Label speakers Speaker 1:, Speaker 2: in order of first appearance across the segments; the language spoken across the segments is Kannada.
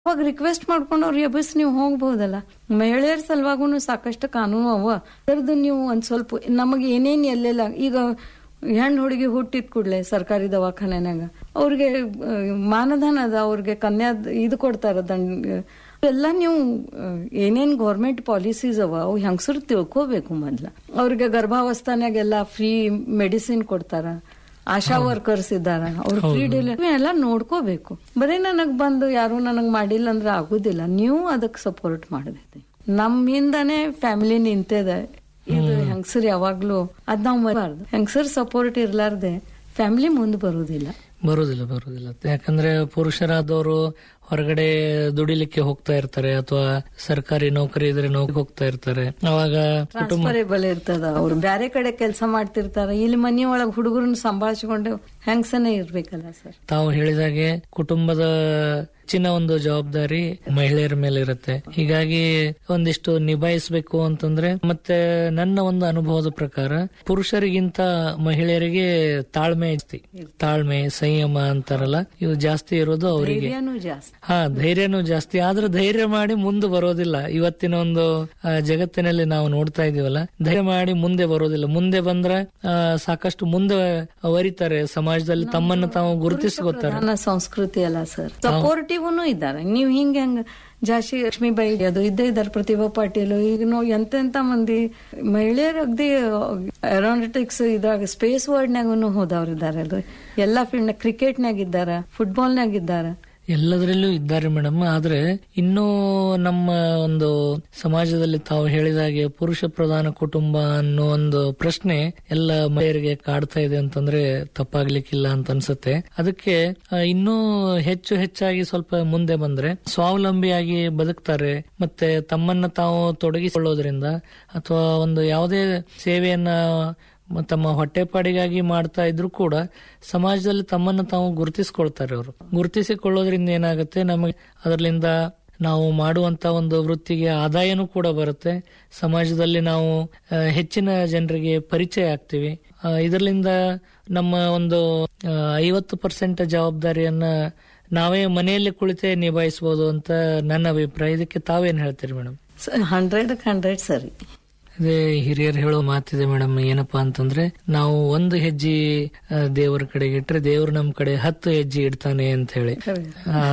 Speaker 1: ಅವಾಗ ರಿಕ್ವೆಸ್ಟ್ ಮಾಡ್ಕೊಂಡು ಅವ್ರು ಎಬ್ಬಿಸಿ ನೀವು ಹೋಗ್ಬಹುದಲ್ಲ ಮಹಿಳೆಯರ ಸಲುವಾಗೂ ಸಾಕಷ್ಟು ಕಾನೂನು ಅವ ಅದರದ್ದು ನೀವು ಒಂದ್ ಸ್ವಲ್ಪ ನಮಗೆ ಏನೇನ್ ಎಲ್ಲೆಲ್ಲ ಈಗ ಹೆಣ್ಣು ಹುಡುಗಿ ಹುಟ್ಟಿದ ಕೂಡಲೇ ಸರ್ಕಾರಿ ದವಾಖಾನೆನಾಗ ಅವ್ರಿಗೆ ಆ, ಮಾನಧನ ಅದ ಅವ್ರಿಗೆ ಕನ್ಯಾ ಇದು ಕೊಡ್ತಾರ ದಂಡ ಎಲ್ಲ ನೀವು ಆ, ಏನೇನ್ ಗೌರ್ಮೆಂಟ್ ಪಾಲಿಸೀಸ್ ಅವ ಅವು ಹೆಂಗಸರು ತಿಳ್ಕೋಬೇಕು ಮೊದ್ಲ ಅವ್ರಿಗೆ ಗರ್ಭಾವಸ್ಥಾನಾಗೆಲ್ಲ ಫ್ರೀ ಮೆಡಿಸಿನ್ ಕೊಡ್ತಾರ ಆಶಾ ವರ್ಕರ್ಸ್ ಇದ್ದಾರ ಅವ್ರು ಫ್ರೀ ಡೆಲಿವರಿ ಎಲ್ಲ ನೋಡ್ಕೋಬೇಕು ಬರೀ ನನಗ್ ಬಂದು ಯಾರು ನನಗ್ ಮಾಡಿಲ್ಲ ಅಂದ್ರೆ ಆಗುದಿಲ್ಲ ನೀವು ಅದಕ್ಕೆ ಸಪೋರ್ಟ್ ಮಾಡಬೇಕು ನಮ್ಮಿಂದಾನೇ ಫ್ಯಾಮಿಲಿ ನಿಂತಿದೆ ಇದು ಹೆಂಗಸರ್ ಯಾವಾಗ್ಲೂ ಅದ್ ನಾವು ಮರಬಾರ್ದು ಹೆಂಗಸರ್ ಸಪೋರ್ಟ್ ಇರ್ಲಾರ್ದೆ ಫ್ಯಾಮಿಲಿ ಮುಂದೆ ಬರುದಿಲ್ಲ
Speaker 2: ಬರುದಿಲ್ಲ ಬರುದಿಲ್ಲ ಯಾಕಂದ್ರೆ ಪುರುಷರಾದವರು ಹೊರಗಡೆ ದುಡಿಲಿಕ್ಕೆ ಹೋಗ್ತಾ ಇರ್ತಾರೆ ಅಥವಾ ಸರ್ಕಾರಿ ನೌಕರಿ ಇದ್ರೆ ನೌಕರಿ ಹೋಗ್ತಾ ಇರ್ತಾರೆ ಅವಾಗ ಕುಟುಂಬ
Speaker 1: ಟ್ರಾನ್ಸ್ಫರೇಬಲ್ ಇರ್ತದ ಅವ್ರು ಬ್ಯಾರೆ ಕಡೆ ಕೆಲಸ ಮಾಡ್ತಿರ್ತಾರ ಇಲ್ಲಿ ಮನಿ ಒಳಗ್ ಹುಡುಗರನ್ನ ಸಂಭಾಳಿಸ್ಕೊಂಡು ಹೆಂಗಸನೇ ಇರ್ಬೇಕಲ್ಲ ಸರ್
Speaker 2: ತಾವು ಹೇಳಿದಾಗೆ ಕುಟುಂಬದ ಹೆಚ್ಚಿನ ಒಂದು ಜವಾಬ್ದಾರಿ ಮಹಿಳೆಯರ ಮೇಲೆ ಇರುತ್ತೆ ಹೀಗಾಗಿ ಒಂದಿಷ್ಟು ನಿಭಾಯಿಸಬೇಕು ಅಂತಂದ್ರೆ ಮತ್ತೆ ನನ್ನ ಒಂದು ಅನುಭವದ ಪ್ರಕಾರ ಪುರುಷರಿಗಿಂತ ಮಹಿಳೆಯರಿಗೆ ತಾಳ್ಮೆ ಜಾಸ್ತಿ ತಾಳ್ಮೆ ಸಂಯಮ ಅಂತಾರಲ್ಲ ಇವು ಜಾಸ್ತಿ ಇರೋದು ಅವರಿಗೆ
Speaker 1: ಧೈರ್ಯನೂ ಜಾಸ್ತಿ
Speaker 2: ಹಾ ಧೈರ್ಯನೂ ಜಾಸ್ತಿ ಆದ್ರೆ ಧೈರ್ಯ ಮಾಡಿ ಮುಂದೆ ಬರೋದಿಲ್ಲ ಇವತ್ತಿನ ಒಂದು ಆ, ಜಗತ್ತಿನಲ್ಲಿ ನಾವು ನೋಡ್ತಾ ಇದೀವಲ್ಲ ಧೈರ್ಯ ಮಾಡಿ ಮುಂದೆ ಬರೋದಿಲ್ಲ ಮುಂದೆ ಬಂದ್ರೆ ಆ, ಸಾಕಷ್ಟು ಮುಂದೆ ವರಿತಾರೆ ಸಮಾಜದಲ್ಲಿ ತಮ್ಮನ್ನು ತಾವು ಗುರುತಿಸ್ಕೋತಾರೆ
Speaker 1: ಪ್ರಧಾನ ಸಂಸ್ಕೃತಿ ಅಲ್ಲ ಸರ್ ಸಪೋರ್ಟಿವ್ನು ಇದ್ದಾರೆ ನೀವ್ ಹಿಂಗ ಹೆಂಗ ಜಾಸ್ತಿ ಲಕ್ಷ್ಮೀಬಾಯಿ ಅದು ಇದ್ದೇ ಇದ್ದಾರೆ ಪ್ರತಿಭಾ ಪಾಟೀಲ್ ಈಗ ನಾವು ಎಂತೆಂತ ಮಂದಿ ಮಹಿಳೆಯರ ಅಗ್ದಿ ಏರೋನಾಟಿಕ್ಸ್ ಇದ್ರಾಗ ಸ್ಪೇಸ್ ವರ್ಡ್ನಾಗೂ ಹೋದವ್ರು ಇದ್ದಾರೆ ಅಲ್ರಿ ಎಲ್ಲಾ ಫೀಲ್ಡ್ ಕ್ರಿಕೆಟ್ನಾಗ ಇದ್ದಾರ ಫುಟ್ಬಾಲ್ನಾಗ ಇದ್ದಾರ
Speaker 2: ಎಲ್ಲದರಲ್ಲೂ ಇದ್ದಾರೆ ಮೇಡಮ್ ಆದ್ರೆ ಇನ್ನೂ ನಮ್ಮ ಒಂದು ಸಮಾಜದಲ್ಲಿ ತಾವು ಹೇಳಿದಾಗೆ ಪುರುಷ ಪ್ರಧಾನ ಕುಟುಂಬ ಅನ್ನೋ ಒಂದು ಪ್ರಶ್ನೆ ಎಲ್ಲ ಮಹಿಳೆಯರಿಗೆ ಕಾಡ್ತಾ ಇದೆ ಅಂತಂದ್ರೆ ತಪ್ಪಾಗ್ಲಿಕ್ಕಿಲ್ಲ ಅಂತ ಅನ್ಸುತ್ತೆ ಅದಕ್ಕೆ ಆ, ಇನ್ನೂ ಹೆಚ್ಚು ಹೆಚ್ಚಾಗಿ ಸ್ವಲ್ಪ ಮುಂದೆ ಬಂದ್ರೆ ಸ್ವಾವಲಂಬಿಯಾಗಿ ಬದುಕ್ತಾರೆ ಮತ್ತೆ ತಮ್ಮನ್ನ ತಾವು ತೊಡಗಿಸಿಕೊಳ್ಳೋದ್ರಿಂದ ಅಥವಾ ಒಂದು ಯಾವುದೇ ಸೇವೆಯನ್ನ ಮ- ತಮ್ಮ ಹೊಟ್ಟೆಪಾಡಿಗಾಗಿ ಮಾಡ್ತಾ ಇದ್ರು ಕೂಡ ಸಮಾಜದಲ್ಲಿ ತಮ್ಮನ್ನು ತಾವು ಗುರುತಿಸಿಕೊಳ್ತಾರೆ ಅವರು ಗುರುತಿಸಿಕೊಳ್ಳೋದ್ರಿಂದ ಏನಾಗುತ್ತೆ ನಮಗೆ ಅದರಿಂದ ನಾವು ಮಾಡುವಂತ ಒಂದು ವೃತ್ತಿಗೆ ಆದಾಯನೂ ಕೂಡ ಬರುತ್ತೆ ಸಮಾಜದಲ್ಲಿ ನಾವು ಆ, ಹೆಚ್ಚಿನ ಜನರಿಗೆ ಪರಿಚಯ ಆಗ್ತೀವಿ ಆ, ಇದರಿಂದ ನಮ್ಮ ಒಂದು ಆ, ಐವತ್ತು ಪರ್ಸೆಂಟ್ ಜವಾಬ್ದಾರಿಯನ್ನ ನಾವೇ ಮನೆಯಲ್ಲಿ ಕುಳಿತೇ ನಿಭಾಯಿಸಬಹುದು ಅಂತ ನನ್ನ ಅಭಿಪ್ರಾಯ ಇದಕ್ಕೆ ತಾವೇನ್ ಹೇಳ್ತೀರಿ ಮೇಡಮ್
Speaker 1: ಹಂಡ್ರೆಡ್ ಹಂಡ್ರೆಡ್ ಸರಿ
Speaker 2: ಅದೇ ಹಿರಿಯರು ಹೇಳೋ ಮಾತಿದೆ ಮೇಡಮ್ ಏನಪ್ಪಾ ಅಂತಂದ್ರೆ ನಾವು ಒಂದು ಹೆಜ್ಜೆ ಆ, ದೇವರ ಕಡೆಗೆ ಇಟ್ರೆ ದೇವ್ರು ನಮ್ ಕಡೆ ಹತ್ತು ಹೆಜ್ಜೆ ಇಡ್ತಾನೆ ಅಂತ ಹೇಳಿ ಆ,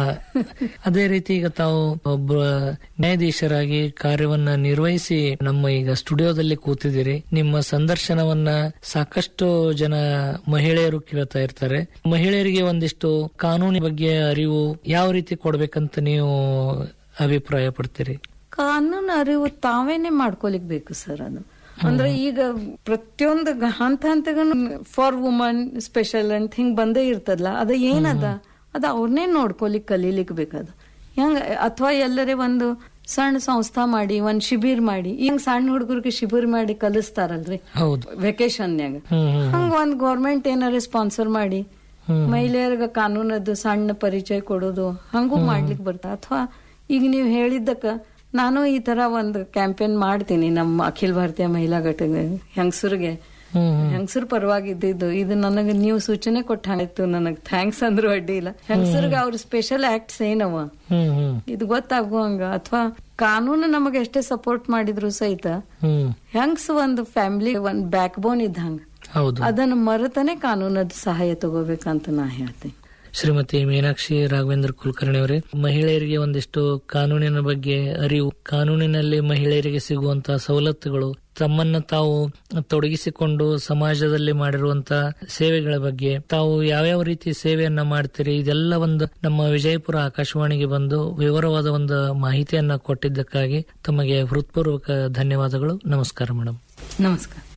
Speaker 2: ಅದೇ ರೀತಿ ಈಗ ತಾವು ಒಬ್ಬ ನ್ಯಾಯಾಧೀಶರಾಗಿ ಕಾರ್ಯವನ್ನ ನಿರ್ವಹಿಸಿ ನಮ್ಮ ಈಗ ಸ್ಟುಡಿಯೋದಲ್ಲಿ ಕೂತಿದ್ದೀರಿ ನಿಮ್ಮ ಸಂದರ್ಶನವನ್ನ ಸಾಕಷ್ಟು ಜನ ಮಹಿಳೆಯರು ಕೇಳ್ತಾ ಇರ್ತಾರೆ ಮಹಿಳೆಯರಿಗೆ ಒಂದಿಷ್ಟು ಕಾನೂನಿನ ಬಗ್ಗೆ ಅರಿವು ಯಾವ ರೀತಿ ಕೊಡ್ಬೇಕಂತ ನೀವು ಅಭಿಪ್ರಾಯ ಪಡ್ತೀರಿ
Speaker 1: ಕಾನೂನು ಅರಿವು ತಾವೇನೆ ಮಾಡ್ಕೊಲಿಕ್ ಬೇಕು ಸರ್ ಅದು ಅಂದ್ರೆ ಈಗ ಪ್ರತಿಯೊಂದು ಗ- ಹಂತ ಹಂತಗೂ ಫಾರ್ ವುಮನ್ ಸ್ಪೆಷಲ್ ಅಂತ ಹಿಂಗ್ ಬಂದೇ ಇರ್ತದಲ್ಲ ಅದ ಏನದ ಅದ ಅವ್ರನ್ನೇ ನೋಡ್ಕೊಲಿಕ್ ಕಲೀಲಿಕ್ ಬೇಕದ ಹೆಂಗ ಅಥವಾ ಎಲ್ಲರೇ ಒಂದು ಸಣ್ಣ ಸಂಸ್ಥಾ ಮಾಡಿ ಒಂದ್ ಶಿಬಿರ್ ಮಾಡಿ ಈಗ ಸಣ್ಣ ಹುಡುಗರಿಗೆ ಶಿಬಿರ್ ಮಾಡಿ ಕಲಿಸ್ತಾರಲ್ರಿ
Speaker 2: ಹೌದು
Speaker 1: ವೆಕೇಶನ್ಯಾಗ
Speaker 2: ಹ್ಮ್ ಹ್ಮ್
Speaker 1: ಹಂಗ ಒಂದ್ ಗೌರ್ಮೆಂಟ್ ಏನಾರ ಸ್ಪಾನ್ಸರ್ ಮಾಡಿ
Speaker 2: ಹ್ಮ್.
Speaker 1: ಮಹಿಳೆಯರಿಗೆ ಕಾನೂನದ್ದು ಸಣ್ಣ ಪರಿಚಯ ಕೊಡೋದು ಹಂಗೂ ಮಾಡ್ಲಿಕ್ಕೆ ಬರ್ತಾ ಅಥವಾ ಈಗ ನೀವು ಹೇಳಿದ್ದಕ್ಕ ನಾನು ಈ ತರ ಒಂದು ಕ್ಯಾಂಪೇನ್ ಮಾಡ್ತೀನಿ ನಮ್ಮ ಅಖಿಲ ಭಾರತೀಯ ಮಹಿಳಾ ಘಟಕ ಹೆಂಗಸರಿಗೆ
Speaker 2: ಹ್ಮ್ ಹ್ಮ್
Speaker 1: ಹೆಂಗಸರು ಪರವಾಗಿ ಇದ್ದಿದ್ದು ಇದು ನನಗೆ ನೀವು ಸೂಚನೆ ಕೊಟ್ಟ ಹಾಗಾಯ್ತು ನನಗ್ ಥ್ಯಾಂಕ್ಸ್ ಅಂದ್ರೂ ಅಡ್ಡಿ ಇಲ್ಲ ಹೆಂಗಸರಿಗೆ ಅವ್ರ ಸ್ಪೆಷಲ್ ಆಕ್ಟ್ಸ್ ಏನವ
Speaker 2: ಹ್ಮ್ ಹ್ಮ್
Speaker 1: ಇದು ಗೊತ್ತಾಗುವಂಗ ಅಥವಾ ಕಾನೂನು ನಮಗೆ ಎಷ್ಟೇ ಸಪೋರ್ಟ್ ಮಾಡಿದ್ರು ಸಹಿತ
Speaker 2: ಹ್ಮ್
Speaker 1: ಹೆಂಗ್ಸ್ ಒಂದು ಫ್ಯಾಮಿಲಿ ಒಂದ್ ಬ್ಯಾಕ್ ಬೋನ್ ಇದ್ದಂಗ
Speaker 2: ಹೌದು
Speaker 1: ಅದನ್ನ ಮರೆತನೆ ಕಾನೂನದ ಸಹಾಯ ತಗೋಬೇಕಂತ ನಾ ಹೇಳ್ತೀನಿ
Speaker 2: ಶ್ರೀಮತಿ ಮೀನಾಕ್ಷಿ ರಾಘವೇಂದ್ರ ಕುಲಕರ್ಣಿ ಅವರೇ ಮಹಿಳೆಯರಿಗೆ ಒಂದಿಷ್ಟು ಕಾನೂನಿನ ಬಗ್ಗೆ ಅರಿವು ಕಾನೂನಿನಲ್ಲಿ ಮಹಿಳೆಯರಿಗೆ ಸಿಗುವಂತಹ ಸವಲತ್ತುಗಳು ತಮ್ಮನ್ನ ತಾವು ತೊಡಗಿಸಿಕೊಂಡು ಸಮಾಜದಲ್ಲಿ ಮಾಡಿರುವಂತಹ ಸೇವೆಗಳ ಬಗ್ಗೆ ತಾವು ಯಾವ್ಯಾವ ರೀತಿ ಸೇವೆಯನ್ನ ಮಾಡ್ತೀರಿ ಇದೆಲ್ಲ ಒಂದು ನಮ್ಮ ವಿಜಯಪುರ ಆಕಾಶವಾಣಿಗೆ ಬಂದು ವಿವರವಾದ ಒಂದು ಮಾಹಿತಿಯನ್ನ ಕೊಟ್ಟಿದ್ದಕ್ಕಾಗಿ ತಮಗೆ ಹೃತ್ಪೂರ್ವಕ ಧನ್ಯವಾದಗಳು ನಮಸ್ಕಾರ ಮೇಡಮ್
Speaker 1: ನಮಸ್ಕಾರ